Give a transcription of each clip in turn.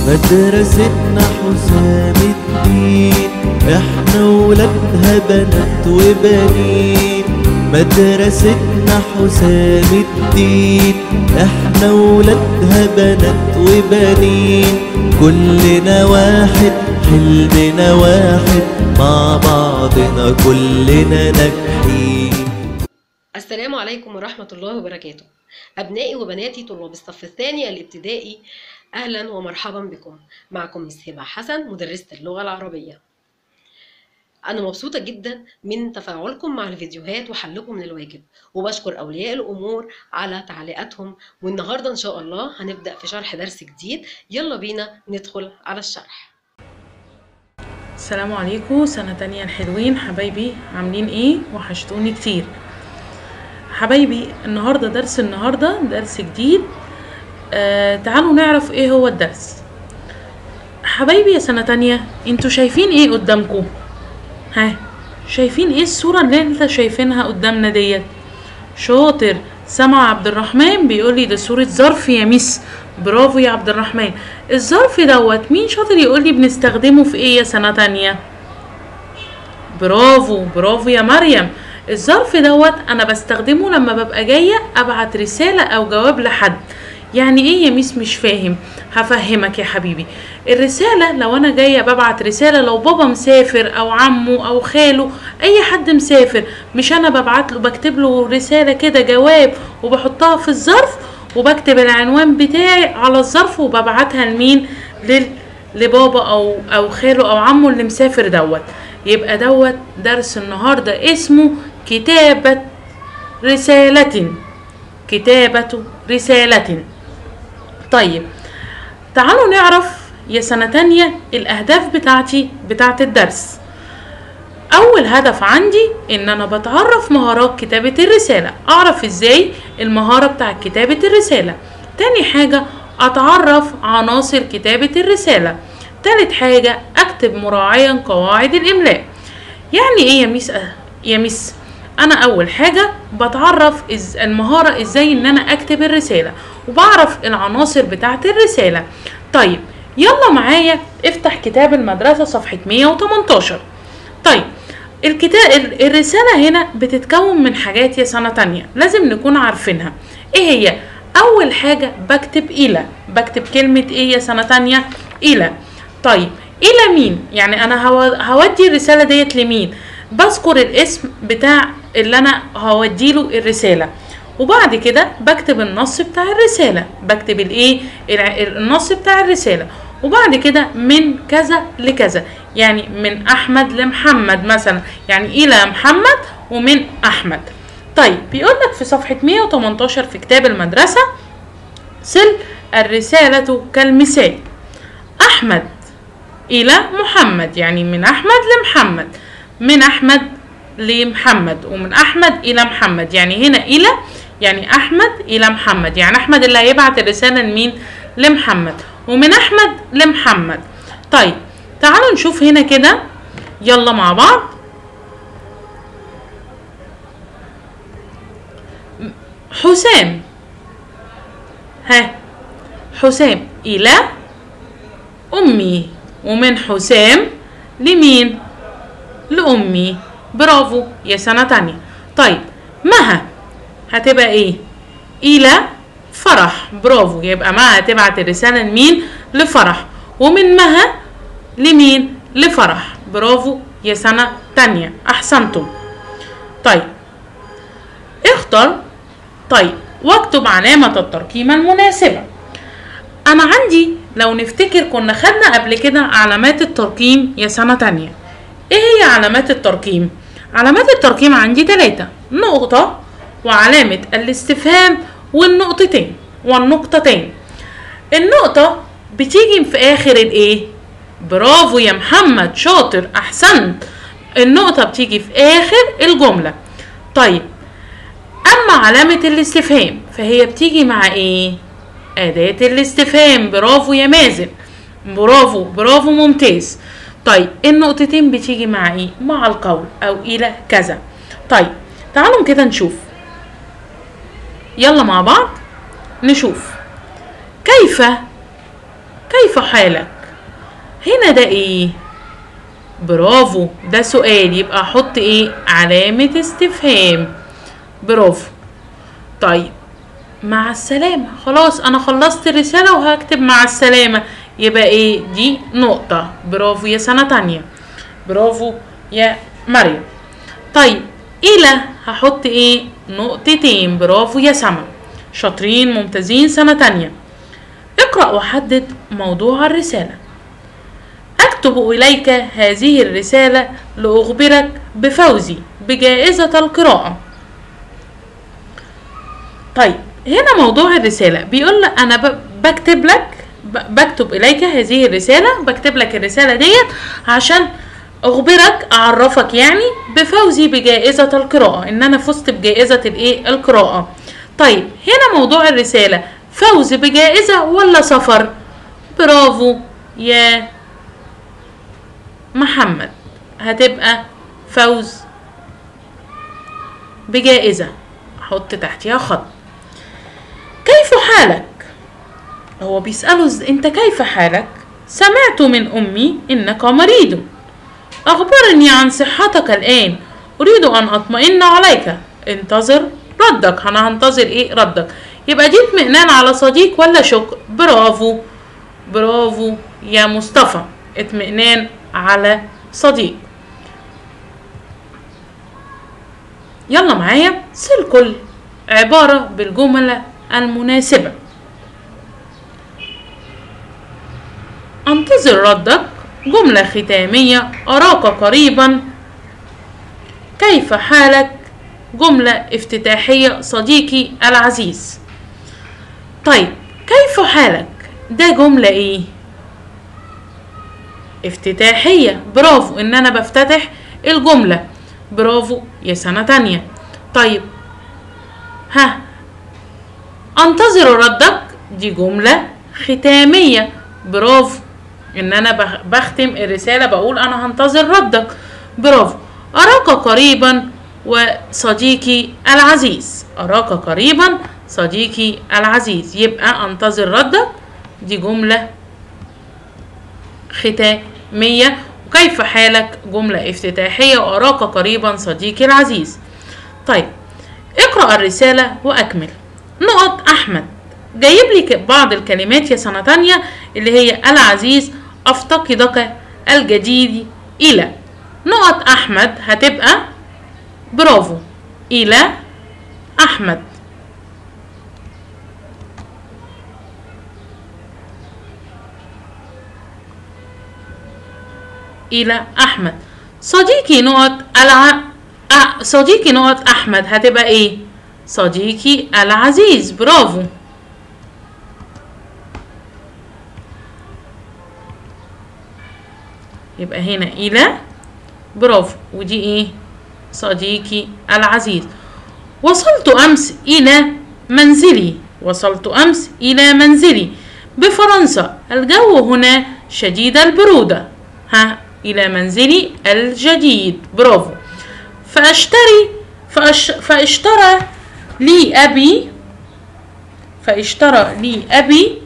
مدرستنا حسام الدين احنا ولادها بنات وبنين مدرستنا حسام الدين احنا ولادها بنات وبنين كلنا واحد حلمنا واحد مع بعضنا كلنا ناجحين السلام عليكم ورحمة الله وبركاته أبنائي وبناتي طلاب الصف الثاني الابتدائي أهلا ومرحبا بكم معكم مس هبة حسن مدرسة اللغة العربية أنا مبسوطة جدا من تفاعلكم مع الفيديوهات وحلكم للواجب وبشكر أولياء الأمور على تعليقاتهم والنهاردة إن شاء الله هنبدأ في شرح درس جديد يلا بينا ندخل على الشرح السلام عليكم سنة تانية الحلوين حبايبي عاملين ايه وحشتوني كتير حبايبي النهاردة درس النهاردة درس جديد آه تعالوا نعرف ايه هو الدرس حبايبي يا سنة تانية انتوا شايفين ايه قدامكم ها شايفين ايه الصورة اللي انت شايفينها قدامنا ديت شاطر سمع عبد الرحمن بيقول لي ده صورة ظرف يا ميس برافو يا عبد الرحمن الظرف دوت مين شاطر يقول لي بنستخدمه في ايه يا سنة تانية برافو برافو يا مريم الظرف دوت انا بستخدمه لما ببقى جاية ابعت رسالة او جواب لحد يعني ايه يا ميس مش فاهم هفهمك يا حبيبي الرسالة لو انا جاية ببعت رسالة لو بابا مسافر او عمه او خاله اي حد مسافر مش انا ببعت له بكتب له رسالة كده جواب وبحطها في الظرف وبكتب العنوان بتاعي على الظرف وببعتها لمين لل... لبابا او او خاله او عمه اللي مسافر دوت يبقى دوت درس النهارده اسمه كتابة رسالة كتابة رسالة طيب تعالوا نعرف يا سنة تانية الأهداف بتاعتي بتاعت الدرس أول هدف عندي إن أنا بتعرف مهارات كتابة الرسالة أعرف إزاي المهارة بتاعت كتابة الرسالة تاني حاجة أتعرف عناصر كتابة الرسالة تالت حاجة أكتب مراعيا قواعد الإملاء يعني إيه يا ميس يا ميس أنا أول حاجة بتعرف إز المهارة إزاي إن أنا أكتب الرسالة وبعرف العناصر بتاعت الرسالة طيب يلا معايا افتح كتاب المدرسة صفحة 118 طيب الكتاب الرسالة هنا بتتكون من حاجات يا سنة تانية لازم نكون عارفينها ايه هي اول حاجة بكتب الى بكتب كلمة ايه يا سنة تانية الى طيب الى مين يعني انا هودي الرسالة ديت لمين بذكر الاسم بتاع اللي انا هوديله الرسالة وبعد كده بكتب النص بتاع الرسالة بكتب الايه النص بتاع الرسالة وبعد كده من كذا لكذا يعني من احمد لمحمد مثلا يعني الى محمد ومن احمد طيب بيقول لك في صفحة 118 في كتاب المدرسة سل الرسالة كالمثال احمد الى محمد يعني من احمد لمحمد من احمد لمحمد ومن احمد الى محمد يعني هنا الى يعني احمد الى محمد يعني احمد اللي هيبعت الرساله لمين لمحمد ومن احمد لمحمد طيب تعالوا نشوف هنا كده يلا مع بعض حسام ها حسام الى امي ومن حسام لمين لامي برافو يا سنه تانية طيب مها هتبقى ايه الى فرح برافو يبقى مها هتبعت الرسالة لمين لفرح ومن مها لمين لفرح برافو يا سنة تانية احسنتم طيب اختر طيب واكتب علامة الترقيم المناسبة انا عندي لو نفتكر كنا خدنا قبل كده علامات الترقيم يا سنة تانية ايه هي علامات الترقيم علامات الترقيم عندي ثلاثة نقطة وعلامة الاستفهام والنقطتين والنقطتين النقطة بتيجي في آخر الإيه؟ برافو يا محمد شاطر أحسنت النقطة بتيجي في آخر الجملة طيب أما علامة الاستفهام فهي بتيجي مع إيه؟ أداة الاستفهام برافو يا مازن برافو برافو ممتاز طيب النقطتين بتيجي مع ايه مع القول او الى كذا طيب تعالوا كده نشوف يلا مع بعض نشوف كيف كيف حالك هنا ده ايه برافو ده سؤال يبقى احط ايه علامة استفهام برافو طيب مع السلامة خلاص انا خلصت الرسالة وهكتب مع السلامة يبقى ايه دي نقطة برافو يا سنة تانية برافو يا مريم طيب الى هحط ايه نقطتين برافو يا سما شاطرين ممتازين سنة تانية اقرأ وحدد موضوع الرسالة أكتب إليك هذه الرسالة لأخبرك بفوزي بجائزة القراءة طيب هنا موضوع الرسالة بيقول لك أنا ب- بكتب لك ب- بكتب إليك هذه الرسالة بكتب لك الرسالة ديت عشان أخبرك أعرفك يعني بفوزي بجائزة القراءة إن أنا فزت بجائزة الإيه القراءة طيب هنا موضوع الرسالة فوز بجائزة ولا سفر برافو يا محمد هتبقى فوز بجائزة حط تحتها خط كيف حالك هو بيسأله إز- انت كيف حالك سمعت من امي انك مريض اخبرني عن صحتك الان اريد ان اطمئن عليك انتظر ردك انا هنتظر ايه ردك يبقى دي اطمئنان على صديق ولا شكر برافو برافو يا مصطفى اطمئنان على صديق يلا معايا صل كل عبارة بالجملة المناسبة انتظر ردك جملة ختامية أراك قريبا كيف حالك جملة افتتاحية صديقي العزيز طيب كيف حالك ده جملة ايه افتتاحية برافو ان انا بفتتح الجملة برافو يا سنة تانية طيب ها انتظر ردك دي جملة ختامية برافو ان انا بخ- بختم الرسالة بقول انا هنتظر ردك برافو اراك قريبا وصديقي العزيز اراك قريبا صديقي العزيز يبقى انتظر ردك دي جملة ختامية وكيف حالك جملة افتتاحية وأراك قريبا صديقي العزيز طيب اقرأ الرسالة وأكمل نقط أحمد جايب لي ك- بعض الكلمات يا سنة تانية اللي هي العزيز أفتقدك الجديد إلى نقط أحمد هتبقى برافو إلى أحمد إلى أحمد صديقي نقط الع... أ... صديقي نقط أحمد هتبقى إيه؟ صديقي العزيز برافو يبقى هنا إلى برافو ودي إيه؟ صديقي العزيز وصلت أمس إلى منزلي وصلت أمس إلى منزلي بفرنسا الجو هنا شديد البرودة ها إلى منزلي الجديد برافو فأشتري فأش فاشترى لي أبي فاشترى لي أبي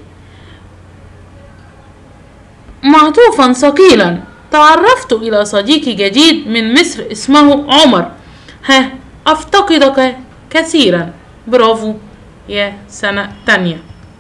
معطوفا ثقيلا تعرفت إلى صديقي جديد من مصر اسمه عمر ها أفتقدك كثيرا برافو يا سنة تانية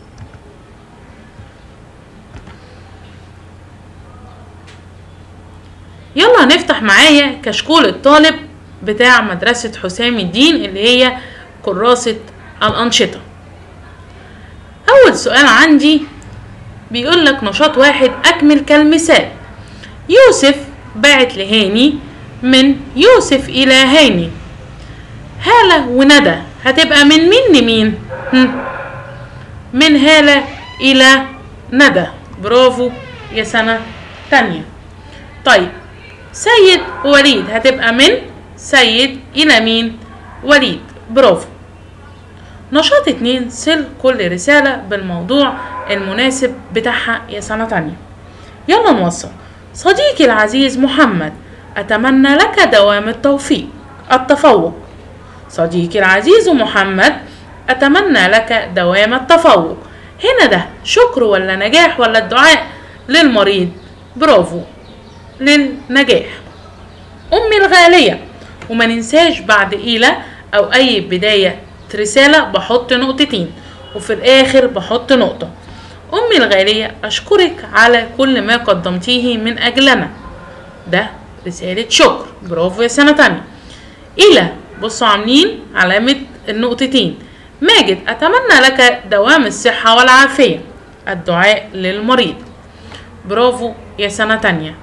يلا نفتح معايا كشكول الطالب بتاع مدرسة حسام الدين اللي هي كراسة الأنشطة أول سؤال عندي بيقول لك نشاط واحد أكمل كالمثال يوسف بعت لهاني من يوسف إلى هاني هالة وندى هتبقى من مين لمين هم؟ من هالة إلى ندى برافو يا سنة تانية طيب سيد ووليد هتبقى من سيد إلى مين وليد برافو نشاط اتنين سل كل رسالة بالموضوع المناسب بتاعها يا سنة تانية يلا نوصل صديقي العزيز محمد أتمنى لك دوام التوفيق التفوق صديقي العزيز محمد أتمنى لك دوام التفوق هنا ده شكر ولا نجاح ولا الدعاء للمريض برافو للنجاح أمي الغالية وما ننساش بعد إلى أو أي بداية رسالة بحط نقطتين وفي الآخر بحط نقطة أمي الغالية أشكرك على كل ما قدمتيه من أجلنا ده رسالة شكر برافو يا سنة تانية إلى بصوا عاملين علامة النقطتين ماجد أتمنى لك دوام الصحة والعافية الدعاء للمريض برافو يا سنة تانية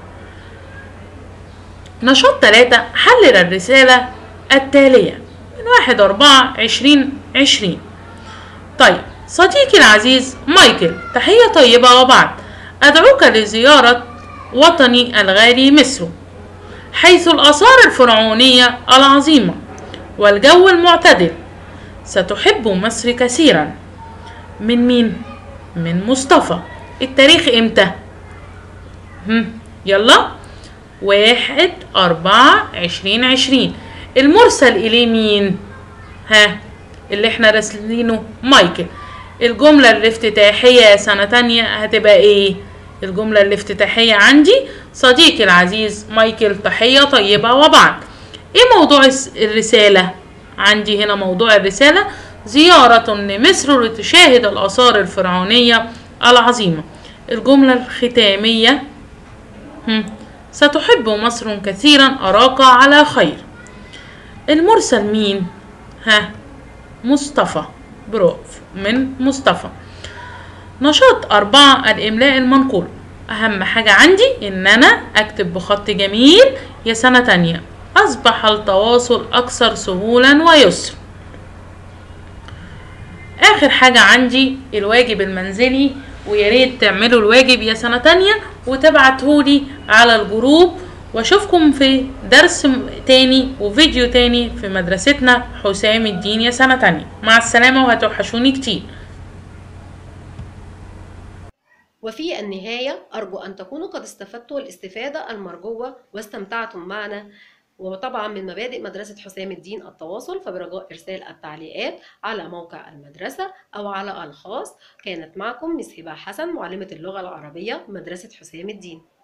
نشاط تلاتة حلل الرسالة التالية من واحد أربعة عشرين عشرين طيب صديقي العزيز مايكل تحية طيبة وبعد أدعوك لزيارة وطني الغالي مصر حيث الآثار الفرعونية العظيمة والجو المعتدل ستحب مصر كثيرا من مين؟ من مصطفى التاريخ امتى؟ هم يلا واحد أربعة عشرين عشرين المرسل إليه مين؟ ها اللي احنا راسلينه مايكل الجملة الافتتاحية يا سنة تانية هتبقى ايه؟ الجملة الافتتاحية عندي صديقي العزيز مايكل تحية طيبة وبعد ايه موضوع الس- الرسالة؟ عندي هنا موضوع الرسالة زيارة لمصر لتشاهد الآثار الفرعونية العظيمة الجملة الختامية هم، ستحب مصر كثيرا أراك على خير المرسل مين؟ ها مصطفى برافو من مصطفى نشاط أربعة الإملاء المنقول أهم حاجة عندي إن أنا أكتب بخط جميل يا سنة تانية أصبح التواصل أكثر سهولا ويسر آخر حاجة عندي الواجب المنزلي ويا ريت تعملوا الواجب يا سنة تانية وتبعتهولي على الجروب واشوفكم في درس م- تاني وفيديو تاني في مدرستنا حسام الدين يا سنة تانية مع السلامة وهتوحشوني كتير وفي النهاية أرجو أن تكونوا قد استفدتوا الاستفادة المرجوة واستمتعتم معنا وطبعا من مبادئ مدرسة حسام الدين التواصل فبرجاء إرسال التعليقات على موقع المدرسة أو على الخاص كانت معكم مس هبة حسن معلمة اللغة العربية مدرسة حسام الدين